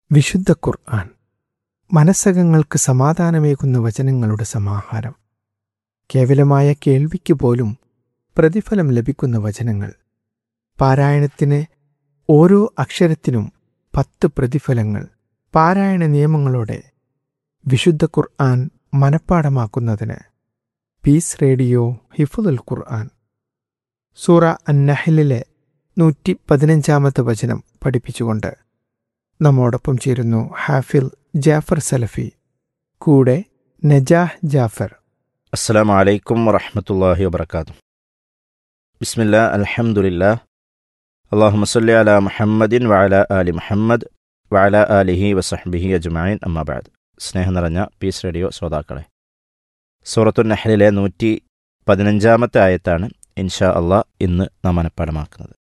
വിശുദ്ധ ഖുർആൻ മനസ്സകങ്ങൾക്ക് സമാധാനമേകുന്ന വചനങ്ങളുടെ സമാഹാരം കേവലമായ കേൾവിക്ക് പോലും പ്രതിഫലം ലഭിക്കുന്ന വചനങ്ങൾ പാരായണത്തിന് ഓരോ അക്ഷരത്തിനും പത്ത് പ്രതിഫലങ്ങൾ പാരായണ നിയമങ്ങളോടെ വിശുദ്ധ ഖുർആൻ മനഃപ്പാടമാക്കുന്നതിന് പീസ് റേഡിയോ ഹിഫുൽ ഖുർആൻ സൂറ അന്നഹലിലെ നൂറ്റി പതിനഞ്ചാമത്തെ വചനം പഠിപ്പിച്ചുകൊണ്ട് നമ്മോടൊപ്പം ചേരുന്നു ഹാഫിൽ ജാഫർ സലഫി കൂടെ നജാഹ് ജാഫർ അസ്സലാമു അലൈക്കും വറഹ്മത്തുള്ളാഹി വബർക്കാത്തു ബിസ്മില്ലാ അൽഹംദുലില്ലാ അള്ളാഹുമ്മ സല്ലി അലാ മുഹമ്മദിൻ വഅല ആലി മുഹമ്മദ് വഅല ആലിഹി വസഹ്ബിഹി അജ്മഈൻ അമ്മാ ബഅദ് സ്നേഹം നിറഞ്ഞ പീസ് റേഡിയോ ശ്രോതാക്കളെ സൂറത്തു നഹ്ലിലെ നൂറ്റി പതിനഞ്ചാമത്തെ ആയത്താണ് ഇൻഷാ അള്ളാഹ് ഇന്ന് നാം മനഃപ്പാടമാക്കുന്നത്